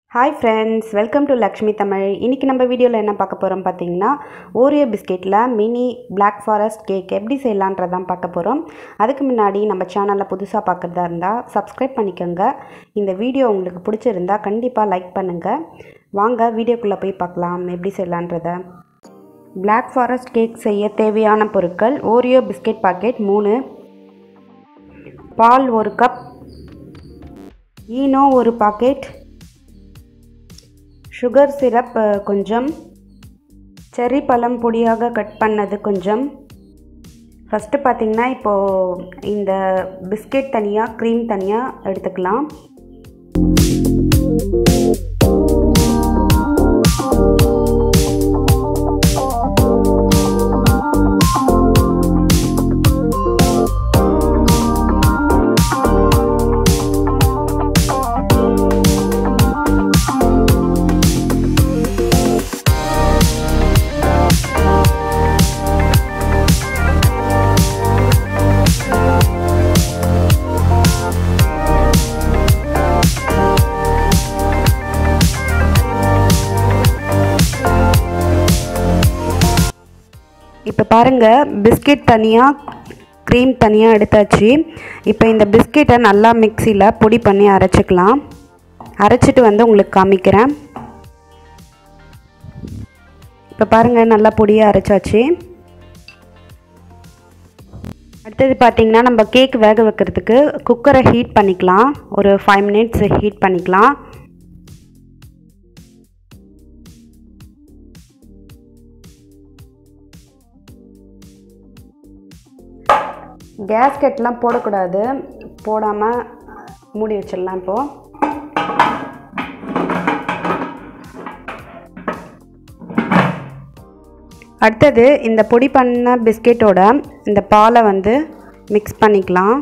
hi friends welcome to Lakshmi Tamil இன்றைக்கி நம்ம வீடியோவில் என்ன பார்க்க போகிறோம் பார்த்தீங்கன்னா ஓரியோ பிஸ்கெட்டில் மினி பிளாக் ஃபாரஸ்ட் கேக் எப்படி செய்யலான்றதான் பார்க்க போகிறோம் அதுக்கு முன்னாடி நம்ம சேனலில் புதுசாக பார்க்குறதா இருந்தால் சப்ஸ்கிரைப் பண்ணிக்கோங்க இந்த வீடியோ உங்களுக்கு பிடிச்சிருந்தா கண்டிப்பாக லைக் பண்ணுங்கள் வாங்க வீடியோக்குள்ளே போய் பார்க்கலாம் எப்படி செய்யலான்றத பிளாக் ஃபாரஸ்ட் கேக் செய்ய தேவையான பொருட்கள் ஓரியோ பிஸ்கெட் பாக்கெட் மூணு பால் ஒரு கப் ஈனோ ஒரு பாக்கெட் சுகர் சிரப் கொஞ்சம் செர்ரி பழம் பொடியாக கட் பண்ணது கொஞ்சம் ஃபஸ்ட்டு பார்த்திங்கன்னா இப்போது இந்த பிஸ்கெட் தனியாக க்ரீம் தனியாக எடுத்துக்கலாம் இப்போ பாருங்கள் பிஸ்கெட் தனியாக க்ரீம் தனியாக எடுத்தாச்சு இப்போ இந்த பிஸ்கெட்டை நல்லா மிக்சியில் பொடி பண்ணி அரைச்சிக்கலாம் அரைச்சிட்டு வந்து உங்களுக்கு காமிக்கிறேன் இப்போ பாருங்கள் நல்லா பொடியாக அரைச்சாச்சு அடுத்தது பார்த்திங்கன்னா நம்ம கேக் வேக வைக்கிறதுக்கு குக்கரை ஹீட் பண்ணிக்கலாம் ஒரு ஃபைவ் மினிட்ஸ் ஹீட் பண்ணிக்கலாம் கேஸ்கெட்லாம் போடக்கூடாது போடாமல் மூடி வச்சிடலாம் இப்போது அடுத்தது இந்த பொடி பண்ண பிஸ்கெட்டோட இந்த பாலை வந்து மிக்ஸ் பண்ணிக்கலாம்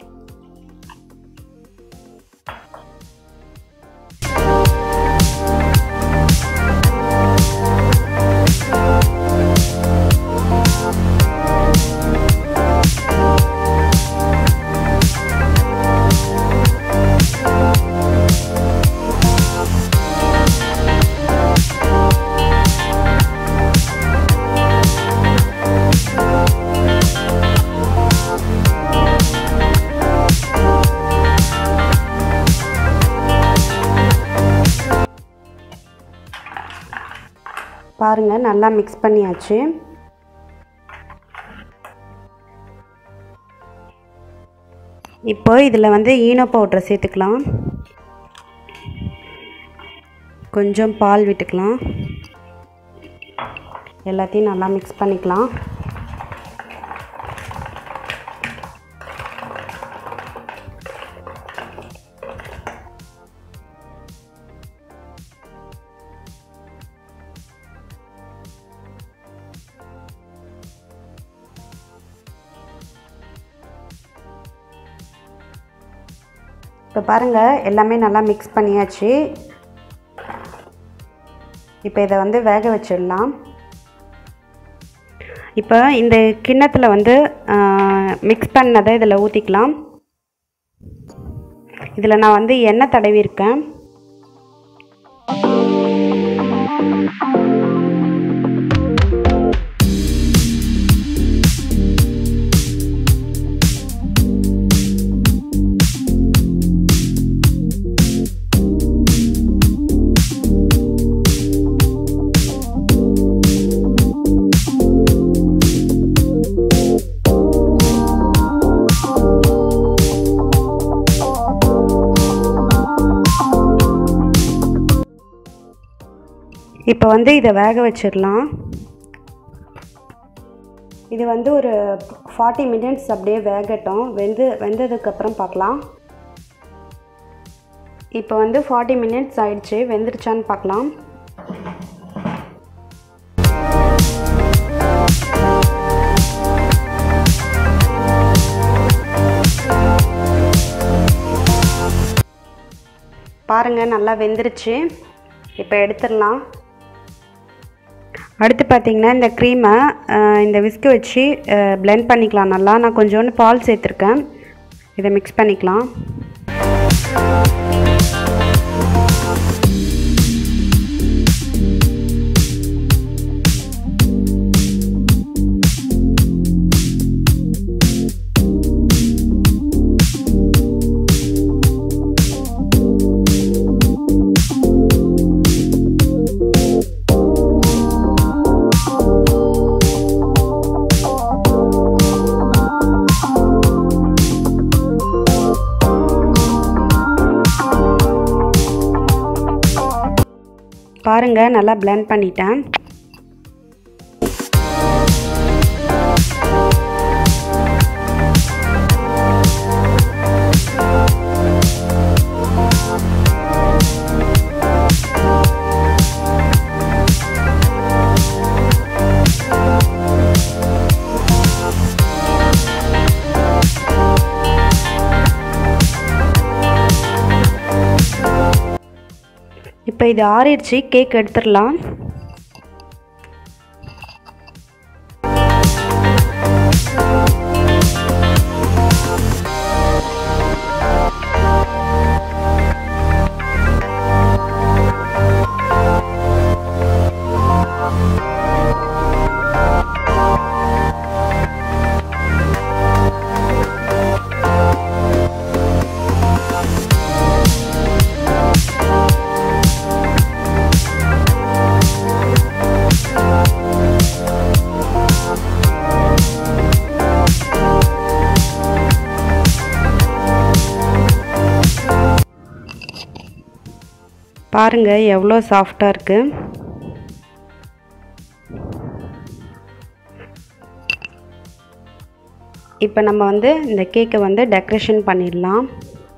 பாருங்கள் நல்லா மிக்ஸ் பண்ணியாச்சு இப்போ இதில் வந்து ஈனோ பவுட்ரை சேர்த்துக்கலாம் கொஞ்சம் பால் விட்டுக்கலாம் எல்லாத்தையும் நல்லா மிக்ஸ் பண்ணிக்கலாம் இப்போ பாருங்கள் எல்லாமே நல்லா மிக்ஸ் பண்ணியாச்சு இப்போ இதை வந்து வேக வச்சிடலாம் இப்போ இந்த கிண்ணத்தில் வந்து மிக்ஸ் பண்ணதை இதில் ஊற்றிக்கலாம் இதில் நான் வந்து எண்ணெய் தடவிருக்கேன் இப்போ வந்து இதை வேக வச்சிடலாம் இது வந்து ஒரு ஃபார்ட்டி மினிட்ஸ் அப்படியே வேகட்டும் வெந்து வெந்ததுக்கப்புறம் பார்க்கலாம் இப்போ வந்து ஃபார்ட்டி மினிட்ஸ் ஆயிடுச்சு வெந்துருச்சான்னு பார்க்கலாம் பாருங்கள் நல்லா வெந்துருச்சு இப்போ எடுத்துடலாம் அடுத்து பார்த்திங்கன்னா இந்த க்ரீமை இந்த விஸ்கு வச்சு பிளெண்ட் பண்ணிக்கலாம் நல்லா நான் கொஞ்சோண்டு பால் சேர்த்துருக்கேன் இதை மிக்ஸ் பண்ணிக்கலாம் பாருங்கள் நல்லா blend பண்ணிட்டேன் இப்போ இது ஆறிடுச்சு கேக் எடுத்துடலாம் பாருங்க எவ்வளோ சாஃப்டாக இருக்குது இப்போ நம்ம வந்து இந்த கேக்கை வந்து டெக்கரேஷன் பண்ணிடலாம்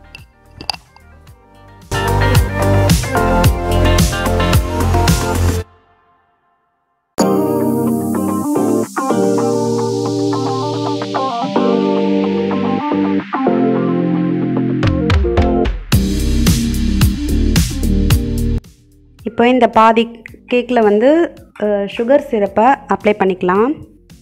இப்போ இந்த பாதி கேக்கில் வந்து சுகர் சிரப்பை அப்ளை பண்ணிக்கலாம்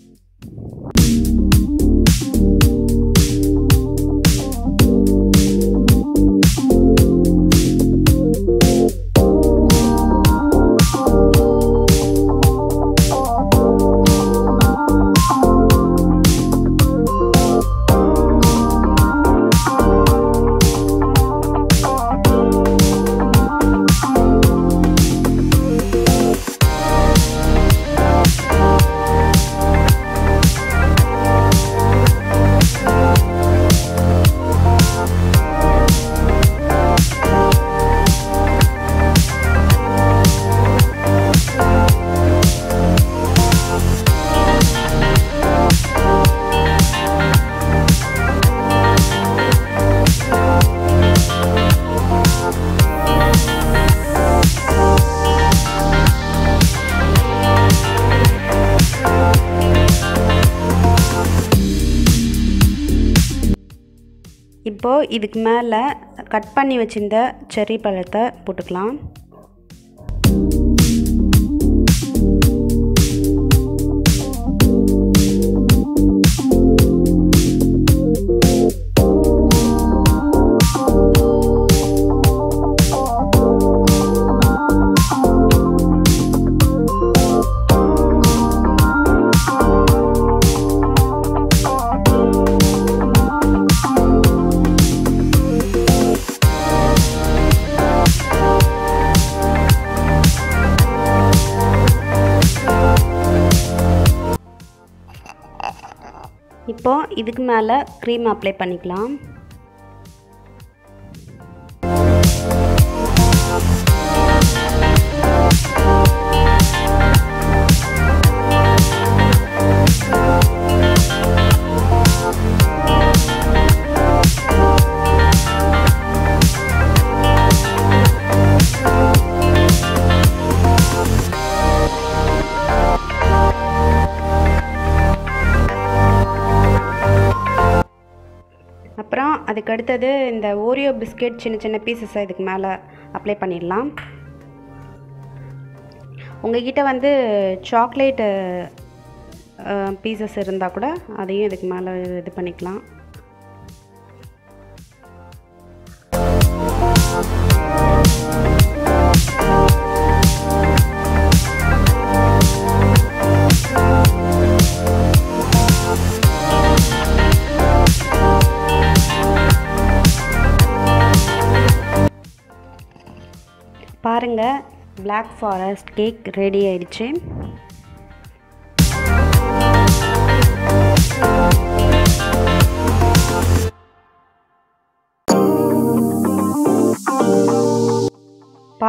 இப்போது இதுக்கு மேலே கட் பண்ணி வச்சிருந்த செர்ரி பழத்தை போட்டுக்கலாம் இப்போது இதுக்கு மேலே க்ரீம் அப்ளை பண்ணிக்கலாம் அப்புறம் அதுக்கு அடுத்தது இந்த ஓரியோ பிஸ்கெட் சின்ன சின்ன பீசஸை இதுக்கு மேலே அப்ளை பண்ணிடலாம் உங்ககிட்ட வந்து சாக்லேட்டு பீசஸ் இருந்தால் கூட அதையும் இதுக்கு மேலே இது பண்ணிக்கலாம் பாருங்கள் Black ஃபாரஸ்ட் கேக் ரெடி ஆயிடுச்சு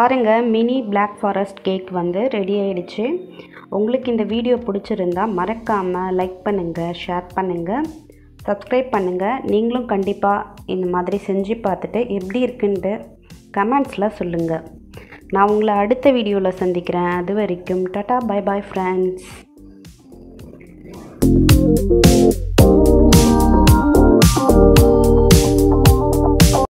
பாருங்கள் மினி Black ஃபாரஸ்ட் கேக் வந்து ரெடி ஆயிடுச்சு உங்களுக்கு இந்த வீடியோ பிடிச்சிருந்தா மறக்காமல் லைக் பண்ணுங்கள் ஷேர் பண்ணுங்கள் சப்ஸ்கிரைப் பண்ணுங்கள் நீங்களும் கண்டிப்பாக இந்த மாதிரி செஞ்சு பார்த்துட்டு எப்படி இருக்குன்ட்டு கமெண்ட்ஸில் சொல்லுங்கள் நான் உங்களை அடுத்த வீடியோவில் சந்திக்கிறேன் அது வரைக்கும் டாட்டா பை பாய் ஃப்ரெண்ட்ஸ்